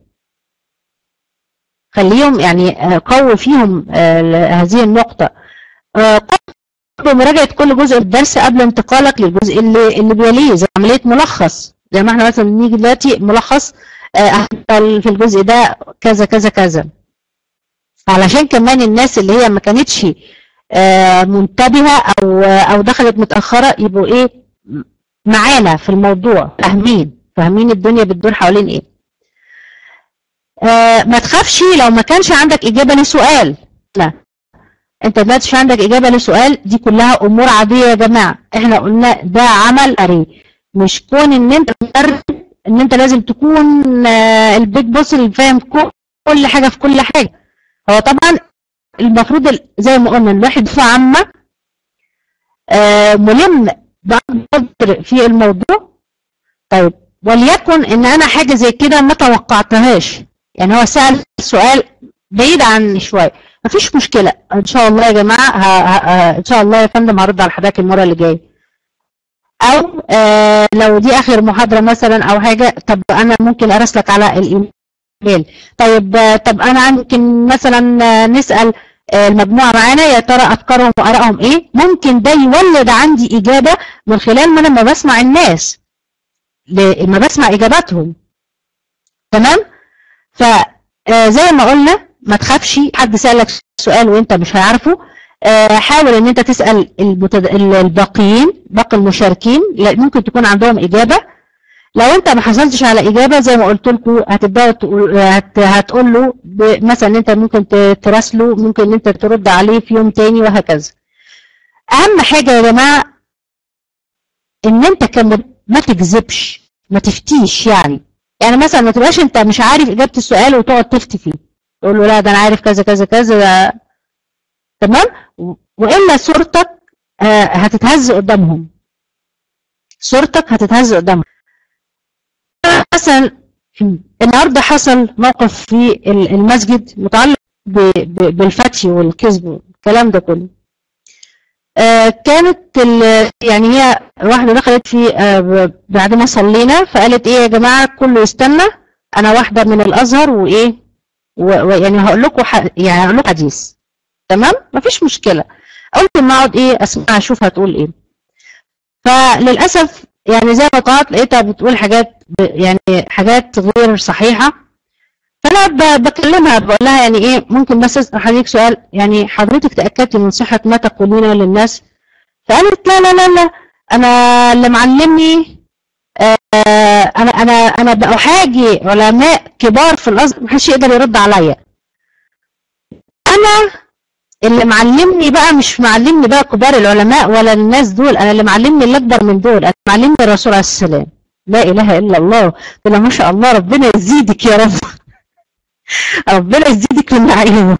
خليهم يعني آه، قووا فيهم آه، هذه النقطة آه، بمراجعة كل جزء في الدرس قبل انتقالك للجزء اللي اللي بيليه زي عملية ملخص زي ما احنا مثلا نيجي دلوقتي ملخص آه، في الجزء ده كذا كذا كذا علشان كمان الناس اللي هي ما كانتش آه، منتبهة او او دخلت متأخرة يبقوا ايه معانا في الموضوع فاهمين فاهمين الدنيا بتدور حوالين ايه آه، ما تخافش لو ما كانش عندك اجابة لسؤال لا انت ما كانش عندك اجابة لسؤال دي كلها امور عادية يا جماعة احنا قلنا ده عمل قري مش كون ان انت مدرب ان انت لازم تكون آه، البيج بوس اللي فاهم كل حاجة في كل حاجة هو طبعا المفروض ال- زي ما قلنا الواحد في عامة آه، ملم بقدر في الموضوع طيب وليكن ان انا حاجة زي كده ما توقعتهاش يعني هو سأل سؤال بعيد عني شوية مفيش مشكلة ان شاء الله يا جماعة ه- ه- ه- ان شاء الله يا فندم هرد على حضرتك المرة اللي جاية او آه لو دي اخر محاضرة مثلا او حاجة طب انا ممكن ارسلك على الايميل طيب آه، طب انا ممكن مثلا آه، نسأل آه، المجموعة معانا يا ترى افكارهم وارائهم ايه ممكن ده يولد عندي اجابة من خلال ما انا ما بسمع الناس لما بسمع اجاباتهم تمام فزي ما قلنا ما تخافش حد سألك سؤال وانت مش هيعرفه آه، حاول ان انت تسأل المتد... الباقيين باقي المشاركين لا- ممكن تكون عندهم اجابة لو انت ما حصلتش على اجابة زي ما قلت لكم هتبداوا تقول هت... هتقول له ب... مثلا انت ممكن ت- تراسله ممكن ان انت ترد عليه في يوم تاني وهكذا اهم حاجة يا جماعة ان انت كم ما تكذبش ما تفتيش يعني يعني مثلا ما تبقاش انت مش عارف اجابة السؤال وتقعد تفتي فيه تقول له لا ده انا عارف كذا كذا كذا ده تمام و- والا صورتك آه، هتتهز قدامهم صورتك هتتهز قدامهم مثلا النهارده حصل موقف في ال- المسجد متعلق ب- ب- بالفتي والكذب والكلام ده كله آه، كانت ال- يعني هي واحدة دخلت في آه، ب- بعد ما صلينا فقالت ايه يا جماعة كله يستنى انا واحدة من الازهر وايه و- ويعني هقول لكم ح- يعني هقول لكم حديث تمام مفيش مشكلة قلت ما اقعد ايه اسمع اشوف هتقول ايه فللاسف يعني زي ما طلعت لقيتها بتقول حاجات ب- يعني حاجات غير صحيحة فانا ب- بكلمها بقول لها يعني ايه ممكن بس اسال حضرتك سؤال يعني حضرتك تاكدتي من صحه ما تقولين للناس فقالت لا لا لا لا انا اللي معلمني آه انا انا انا بحاجي علماء كبار في الازهر محدش يقدر يرد عليا انا اللي معلمني بقى مش معلمني بقى كبار العلماء ولا الناس دول انا اللي معلمني اللي اكبر من دول انا معلمني الرسول عليه السلام لا اله الا الله قلت لها ما شاء الله ربنا يزيدك يا رب ربنا يزيدك من نعيمه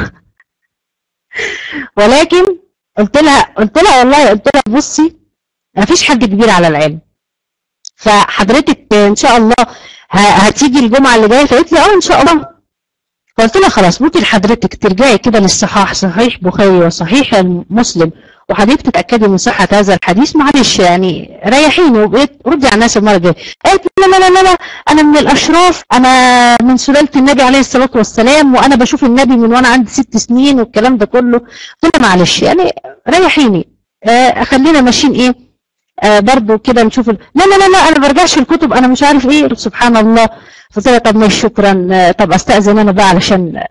ولكن قلت لها قلت لها والله قلت لها بصي ما فيش حد كبير على العلم فحضرتك ان شاء الله ه- هتيجي الجمعه اللي جايه فقالت لي اه ان شاء الله قلت لها خلاص ممكن حضرتك ترجعي كده للصحاح صحيح بخاري وصحيح مسلم وحضرتك تتاكدي من صحه هذا الحديث معلش يعني ريحيني وبقيت ردي على الناس المره الجايه قالت لا لا لا لا لا انا من الاشراف انا من سلاله النبي عليه الصلاه والسلام وانا بشوف النبي من وانا عندي ست سنين والكلام ده كله قلت لها معلش يعني ريحيني آه خلينا ماشيين ايه آه برضو كده نشوف ال... لا لا لا لا انا برجعش الكتب انا مش عارف ايه سبحان الله قلت لها طب ماشي شكرا آه، طب استاذن انا بقى علشان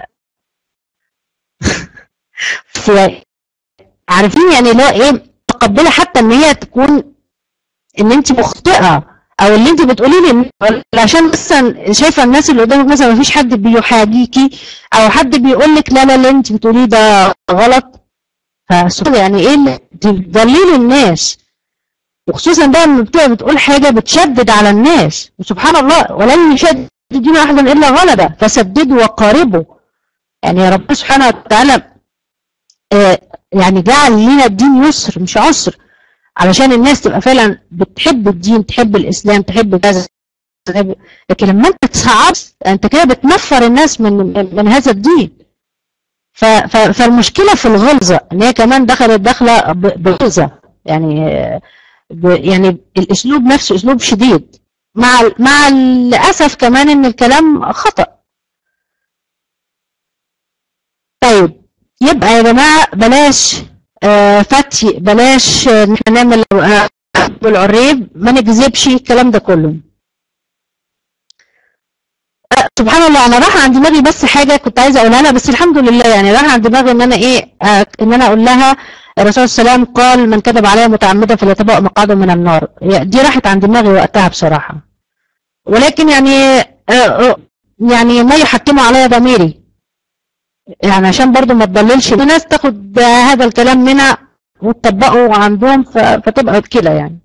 في عارفين يعني اللي هو ايه متقبله حتى ان هي تكون ان انت مخطئه او اللي انت بتقولي لي إن- عشان مثلا شايفه الناس اللي قدامك مثلا ما فيش حد بيحاجيكي او حد بيقول لك لا لا اللي انت بتقوليه ده غلط فسؤال يعني ايه اللي تضللي الناس وخصوصا بقى لما بتبقى بتقول حاجه بتشدد على الناس وسبحان الله ولن يشدد دين احدا الا غلبه فسددوا وقاربوا يعني ربنا سبحانه وتعالى آه، يعني جعل لنا الدين يسر مش عسر علشان الناس تبقى فعلا بتحب الدين تحب الاسلام تحب كذا تحب- لكن لما انت تصعب انت كده بتنفر الناس من من من هذا الدين ف- ف- فالمشكله في الغلظه ان هي كمان دخلت داخله ب- بغلظه يعني آه، ب- يعني الاسلوب نفسه اسلوب شديد مع ال- مع الاسف كمان ان الكلام خطأ طيب يبقى يا جماعه بلاش آه فتي بلاش آه، ان احنا نعمل آه، بالعريب ما نكذبش الكلام ده كله آه، سبحان الله انا راح عن دماغي بس حاجه كنت عايزه اقولها لها بس الحمد لله يعني راح عن دماغي ان انا ايه آه، ان انا اقول لها الرسول صلى الله عليه وسلم قال من كذب علي متعمدا فليتبوأ مقعده من النار دي راحت عن دماغي وقتها بصراحه ولكن يعني آه، آه، يعني ما يحكموا عليا ضميري يعني عشان برضو ما تضللش الناس تاخد هذا الكلام منها وتطبقه عندهم ف- فتبقى كده يعني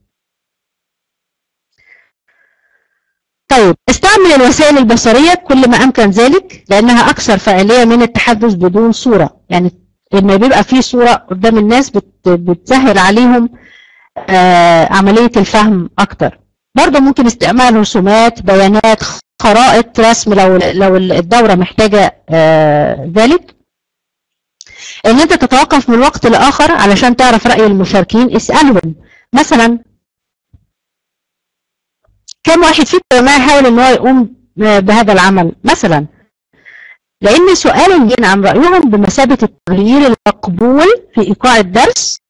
طيب استعمل الوسائل البصرية كل ما أمكن ذلك لأنها أكثر فاعلية من التحدث بدون صورة يعني لما بيبقى في صورة قدام الناس بت- بتسهل عليهم آه، عملية الفهم أكتر برضه ممكن استعمال رسومات بيانات خرائط رسم لو لو الدورة محتاجة آه، ذلك ان انت تتوقف من وقت لاخر علشان تعرف رأي المشاركين اسألهم مثلا كم واحد فيكم ما يحاول ان هو يقوم بهذا العمل مثلا لان سؤال الجن عن رأيهم بمثابة التغيير المقبول في ايقاع الدرس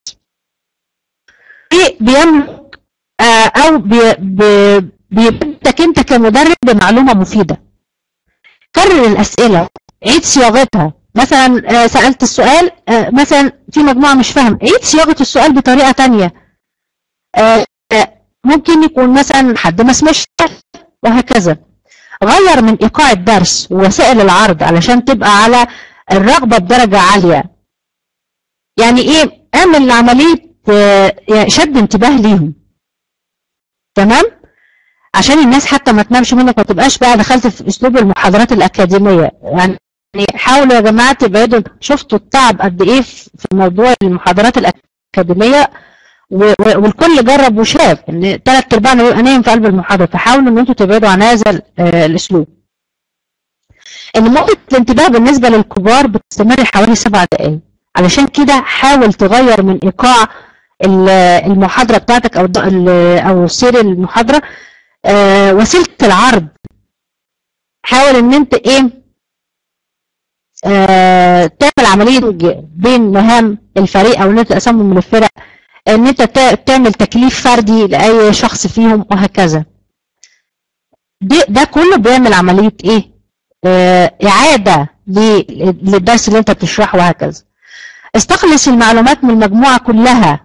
بيملك آه، او بي- بي- بيبدك انت كمدرب بمعلومة مفيدة كرر الاسئلة عيد صياغتها مثلا آه، سألت السؤال آه، مثلا في مجموعة مش فاهم عيد صياغة السؤال بطريقة تانية آه، آه، ممكن يكون مثلا حد ما سمعش وهكذا غير من ايقاع الدرس ووسائل العرض علشان تبقى على الرغبة بدرجة عالية يعني ايه اعمل عملية آه، يعني شد انتباه ليهم تمام عشان الناس حتى ما تنامش منك ما تبقاش بقى دخلت في اسلوب المحاضرات الاكاديميه يعني حاولوا يا جماعه تبعدوا شفتوا التعب قد ايه في في موضوع المحاضرات الاكاديميه و- و- والكل جرب وشاف ان ثلاث ارباعنا بيبقى نايم في قلب المحاضره فحاولوا ان انتوا تبعدوا عن هذا ال- آه، الاسلوب ان مدة الانتباه بالنسبة للكبار بتستمر حوالي سبع دقائق علشان كده حاول تغير من ايقاع ال- المحاضرة بتاعتك او الد- ال- او سير المحاضرة آه، وسيلة العرض حاول ان انت ايه آه، تعمل عملية بين مهام الفريق او ان انت تقسمهم من الفرق ان انت تا- تعمل تكليف فردي لاي شخص فيهم وهكذا ده, ده كله بيعمل عملية ايه آه، اعادة ل- للدرس اللي انت بتشرحه وهكذا استخلص المعلومات من المجموعة كلها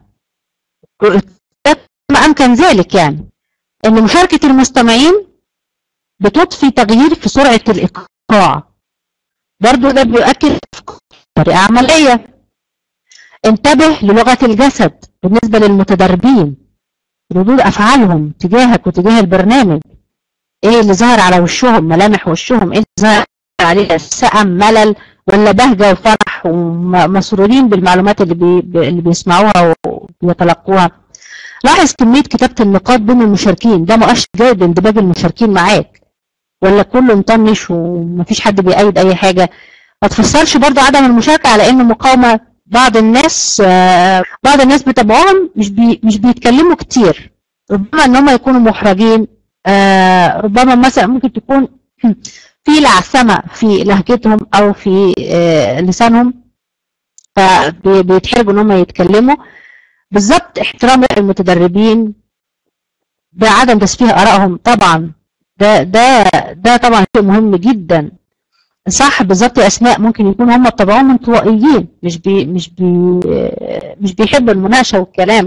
ما امكن ذلك يعني ان مشاركة المستمعين بتضفي تغيير في سرعة الايقاع برضو ده بيؤكد طريقة عملية انتبه للغة الجسد بالنسبة للمتدربين ردود أفعالهم تجاهك وتجاه البرنامج ايه اللي ظهر على وشهم ملامح وشهم ايه اللي ظهر عليه سأم ملل ولا بهجة وفرح ومسرورين بالمعلومات اللي, بي اللي بيسمعوها وبيتلقوها لاحظ كمية كتابة النقاط بين المشاركين ده مؤشر جيد لاندماج المشاركين معاك ولا كله مطنش ومفيش حد بيأيد أي حاجة ما تفسرش برضو عدم المشاركة على إنه مقاومة بعض الناس آه، بعض الناس بتابعوهم مش بي مش بيتكلموا كتير ربما إن هم يكونوا محرجين آه، ربما مثلا ممكن تكون في لعثمة في لهجتهم أو في آه، لسانهم فبيتحرجوا إن هم يتكلموا بالظبط احترام المتدربين بعدم تسفيه آرائهم طبعا ده ده ده طبعا شيء مهم جدا صح بالظبط يا اسماء ممكن يكون هم بطبعهم انطوائيين مش بي مش بي مش بيحبوا المناقشه والكلام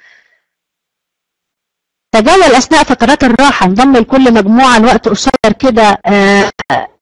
تجول اثناء فترات الراحه انضم لكل مجموعه لوقت قصير كده آه،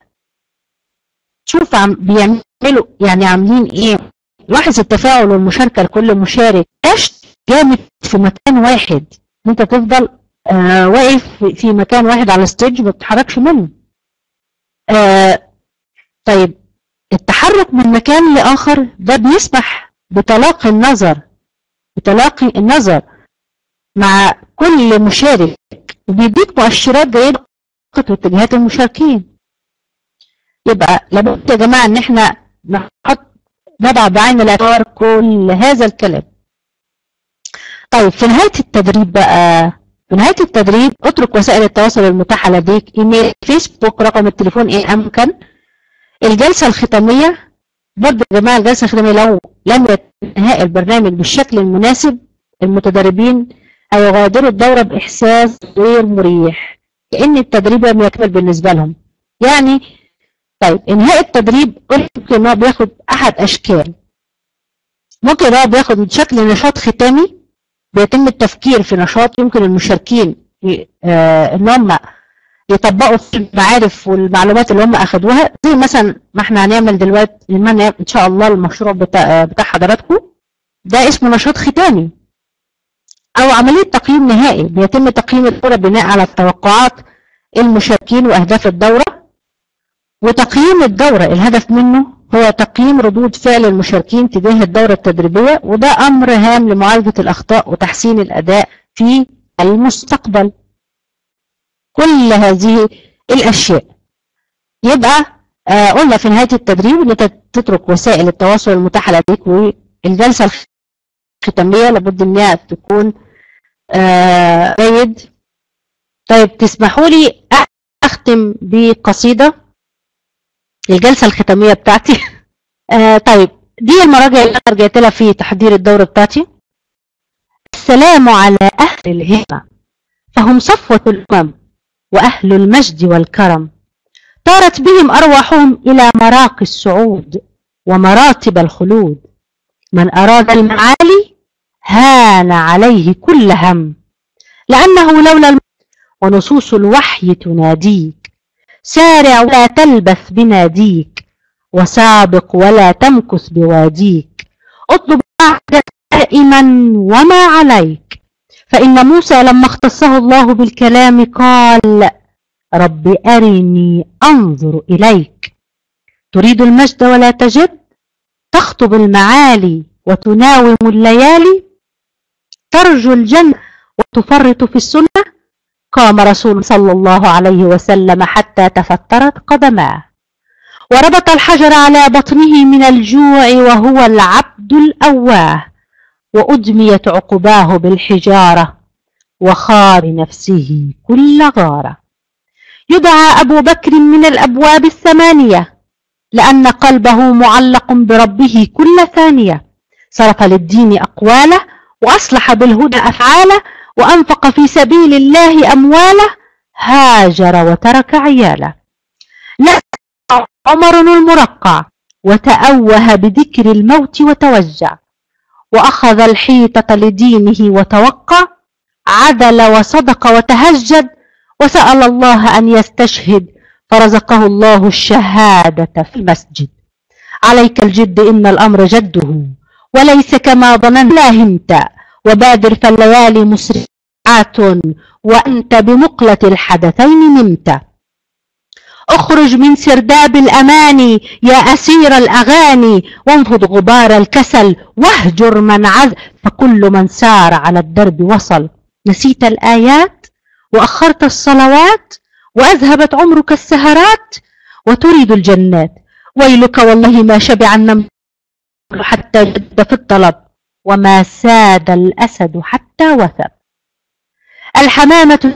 شوف عم بيعملوا يعني عاملين ايه لاحظ التفاعل والمشاركه لكل مشارك ايش جامد في مكان واحد انت تفضل آه واقف في- في مكان واحد على الستيج ما بتتحركش منه آه طيب التحرك من مكان لآخر ده بيسمح بتلاقي النظر بتلاقي النظر مع كل مشارك وبيديك مؤشرات جيدة واتجاهات المشاركين يبقى لابد يا جماعة ان احنا نحط نضع بعين الاعتبار كل هذا الكلام طيب في نهاية التدريب بقى في نهاية التدريب اترك وسائل التواصل المتاحة لديك ايميل فيسبوك رقم التليفون ان امكن الجلسة الختامية برضه يا جماعة الجلسة الختامية لو لم انهاء البرنامج بالشكل المناسب المتدربين هيغادروا الدورة بإحساس غير مريح كأن التدريب لم يكمل بالنسبة لهم يعني طيب انهاء التدريب ممكن ان هو بياخد احد اشكال ممكن هو بياخد شكل نشاط ختامي بيتم التفكير في نشاط يمكن المشاركين آه ان هم يطبقوا في المعارف والمعلومات اللي هم اخدوها زي مثلا ما احنا هنعمل دلوقتي ان شاء الله المشروع بتاع, بتاع حضراتكم ده اسمه نشاط ختامي او عملية تقييم نهائي بيتم تقييم الدورة بناء على التوقعات المشاركين واهداف الدورة وتقييم الدورة الهدف منه هو تقييم ردود فعل المشاركين تجاه الدورة التدريبية وده أمر هام لمعالجة الأخطاء وتحسين الأداء في المستقبل كل هذه الأشياء يبقى آه قلنا في نهاية التدريب أن تترك وسائل التواصل المتاحة لديك والجلسة الختامية لابد أنها تكون آه جيد طيب تسمحوا لي أختم بقصيدة الجلسة الختامية بتاعتي آه طيب دي المراجع اللي أنا رجعت لها في تحضير الدورة بتاعتي السلام على أهل الهمة فهم صفوة الأمم وأهل المجد والكرم طارت بهم أرواحهم إلى مراقي السعود ومراتب الخلود من أراد المعالي هان عليه كل هم لأنه لولا الم... ونصوص الوحي تناديك سارع ولا تلبث بناديك وسابق ولا تمكث بواديك اطلب عهدك دائما وما عليك فإن موسى لما اختصه الله بالكلام قال رب أرني أنظر إليك تريد المجد ولا تجد تخطب المعالي وتناوم الليالي ترجو الجنة وتفرط في السنة قام رسول صلى الله عليه وسلم حتى تفترت قدماه وربط الحجر على بطنه من الجوع وهو العبد الأواه وأدميت عقباه بالحجارة وخار نفسه كل غارة يدعى أبو بكر من الأبواب الثمانية لأن قلبه معلق بربه كل ثانية صرف للدين أقواله وأصلح بالهدى أفعاله وأنفق في سبيل الله أمواله هاجر وترك عياله لا عمر المرقع وتأوه بذكر الموت وتوجع وأخذ الحيطة لدينه وتوقع عدل وصدق وتهجد وسأل الله أن يستشهد فرزقه الله الشهادة في المسجد عليك الجد إن الأمر جده وليس كما ظننت لا همت وبادر فالليالي مسرعات وأنت بمقلة الحدثين نمت اخرج من سرداب الأماني يا أسير الأغاني وانفض غبار الكسل واهجر من عذ فكل من سار على الدرب وصل نسيت الآيات وأخرت الصلوات وأذهبت عمرك السهرات وتريد الجنات ويلك والله ما شبع النمر حتى جد في الطلب وما ساد الأسد حتى وثب الحمامة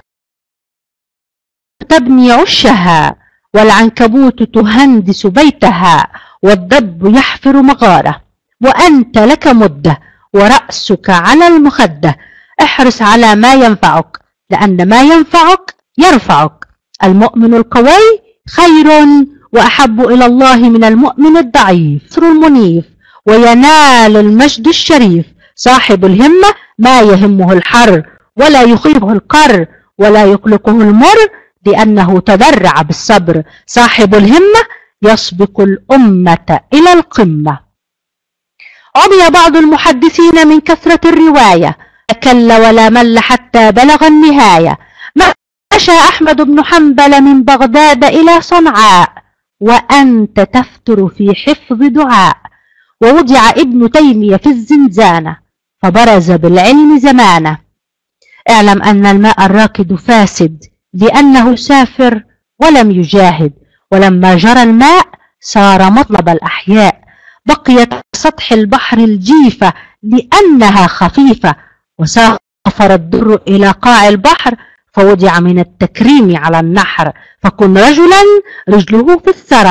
تبني عشها والعنكبوت تهندس بيتها والدب يحفر مغاره وأنت لك مدة ورأسك على المخدة احرص على ما ينفعك لأن ما ينفعك يرفعك المؤمن القوي خير وأحب إلى الله من المؤمن الضعيف سر المنيف وينال المجد الشريف صاحب الهمة ما يهمه الحر ولا يخيبه القر ولا يقلقه المر لأنه تدرع بالصبر صاحب الهمة يسبق الأمة إلى القمة عمي بعض المحدثين من كثرة الرواية كل ولا مل حتى بلغ النهاية مشى أحمد بن حنبل من بغداد إلى صنعاء وأنت تفتر في حفظ دعاء ووضع ابن تيمية في الزنزانة فبرز بالعلم زمانه اعلم أن الماء الراكد فاسد لأنه سافر ولم يجاهد ولما جرى الماء صار مطلب الأحياء بقيت سطح البحر الجيفة لأنها خفيفة وسافر الدر إلى قاع البحر فوضع من التكريم على النحر فكن رجلا رجله في الثرى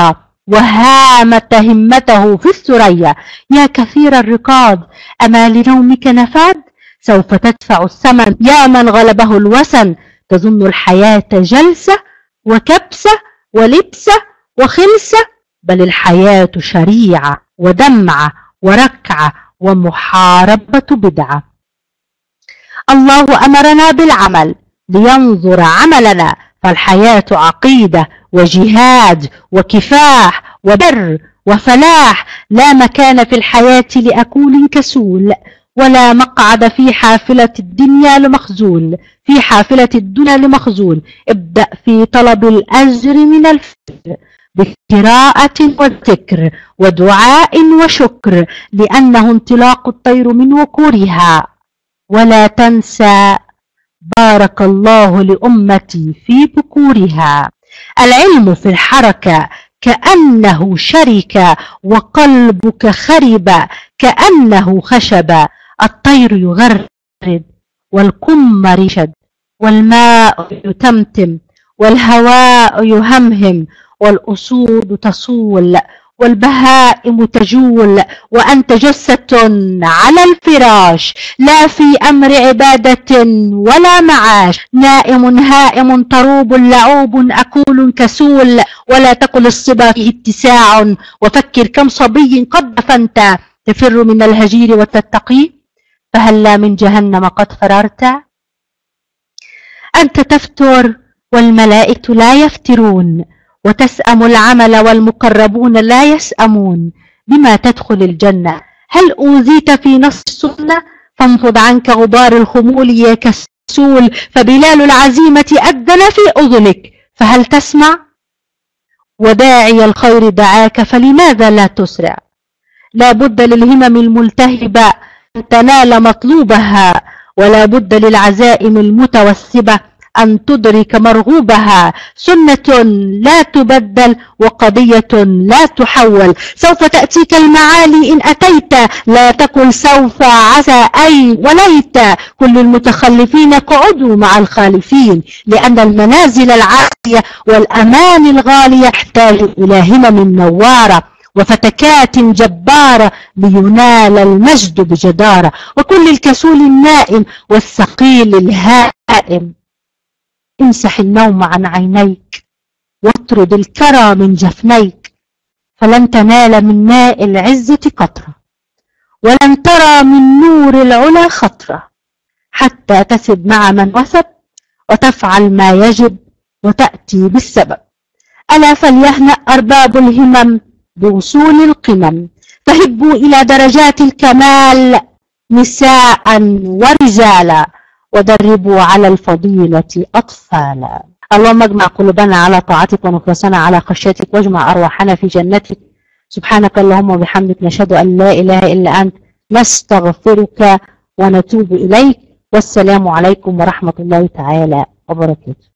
وهامت همته في الثريا يا كثير الرقاد أما لنومك نفاد سوف تدفع الثمن يا من غلبه الوسن تظن الحياة جلسة وكبسة ولبسة وخلسة بل الحياة شريعة ودمعة وركعة ومحاربة بدعة الله أمرنا بالعمل لينظر عملنا فالحياة عقيدة وجهاد وكفاح وبر وفلاح لا مكان في الحياة لأكون كسول ولا مقعد في حافلة الدنيا لمخزول في حافلة الدنيا لمخزول ابدأ في طلب الأجر من الفجر بقراءة وذكر ودعاء وشكر لأنه انطلاق الطير من وكورها ولا تنسى بارك الله لأمتي في بكورها العلم في الحركة كأنه شرك وقلبك خرب كأنه خشب الطير يغرد والقمر يشد والماء يتمتم والهواء يهمهم والأسود تصول والبهائم تجول وأنت جثة على الفراش لا في أمر عبادة ولا معاش نائم هائم طروب لعوب أكول كسول ولا تقل الصبا فيه اتساع وفكر كم صبي قد دفنت تفر من الهجير وتتقي فهلا من جهنم قد فررت أنت تفتر والملائكة لا يفترون وتسأم العمل والمقربون لا يسأمون بما تدخل الجنة هل أوذيت في نص السنة فانفض عنك غبار الخمول يا كسول فبلال العزيمة أذن في أذنك فهل تسمع وداعي الخير دعاك فلماذا لا تسرع لا بد للهمم الملتهبة أن تنال مطلوبها ولا بد للعزائم المتوسبة أن تدرك مرغوبها سنة لا تبدل وقضية لا تحول سوف تأتيك المعالي إن أتيت لا تقل سوف عسى أي وليت كل المتخلفين قعدوا مع الخالفين لأن المنازل العالية والأمان الغالية يحتاج إلى همم نوارة وفتكات جبارة لينال المجد بجدارة وكل الكسول النائم والثقيل الهائم امسح النوم عن عينيك واطرد الكرى من جفنيك فلن تنال من ماء العزة قطرة ولن ترى من نور العلا خطرة حتى تسب مع من وثب وتفعل ما يجب وتأتي بالسبب ألا فليهنأ أرباب الهمم بوصول القمم فهبوا إلى درجات الكمال نساء ورجالا ودربوا على الفضيلة أطفالا اللهم اجمع قلوبنا على طاعتك ونفوسنا على خشيتك واجمع أرواحنا في جنتك سبحانك اللهم وبحمدك نشهد أن لا إله إلا أنت نستغفرك ونتوب إليك والسلام عليكم ورحمة الله تعالى وبركاته